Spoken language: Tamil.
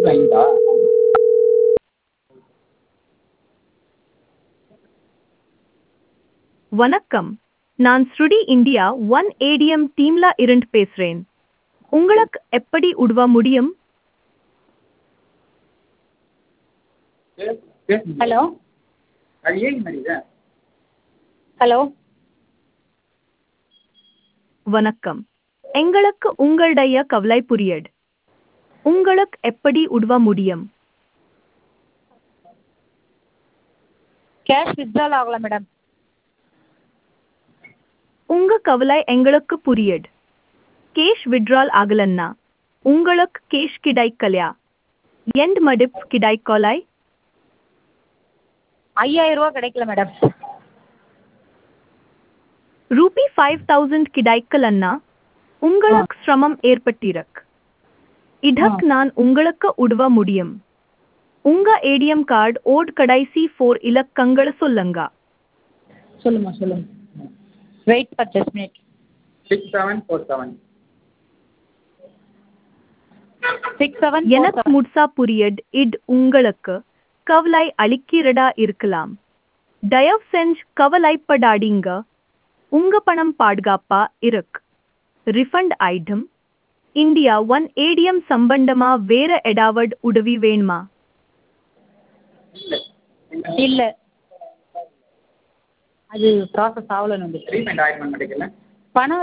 ஐந்தா வணக்கம் நான் ஸ்ருடி இந்தியா ஒன் ஏடிஎம் டீம்ல இருந்து பேசுறேன் உங்களுக்கு எப்படி உதவ முடியும் ஹலோ அது ஏன் மாரிதா ஹலோ வணக்கம் எங்களுக்கு உங்களுடைய கவலை புரியட் உங்களுக்கு எப்படி உதவ முடியும் கேஷ் வித்ட்ரால் ஆகல மேடம் உங்க கவலை எங்களுக்கு புரியட் கேஷ் விட்ரால் ஆகலன்னா உங்களுக்கு கேஷ் கிடைக்கலையா எண்ட் மடிப் கிடைக்கலை ஐயாயிரம் ரூபா கிடைக்கல மேடம் ரூபி ஃபைவ் தௌசண்ட் கிடைக்கலன்னா உங்களுக்கு சிரமம் ஏற்பட்டிருக்கு இதற்கு நான் உங்களுக்கு உதவ முடியும் உங்க ஏடிஎம் கார்டு ஓட் கடைசி ஃபோர் இலக்கங்களை சொல்லுங்க சொல்லுமா சொல்லுங்க wait for just minute six seven four seven six seven எனக்கு முட்சா புரியட் இட் உங்களுக்கு கவலை அளிக்கிறதா இருக்கலாம் தயவு செஞ்சு கவலைப்படாதீங்க உங்க பணம் பாதுகாப்பா இருக்கு refund item India one A T M சம்பந்தமா வேற ஏதாவது உதவி வேணுமா இல்லை அது ப்ராசஸ் ஆகல நம்மளுக்கு ட்ரீட்மெண்ட் ஆயின்மெண்ட் கிடைக்கல பணம்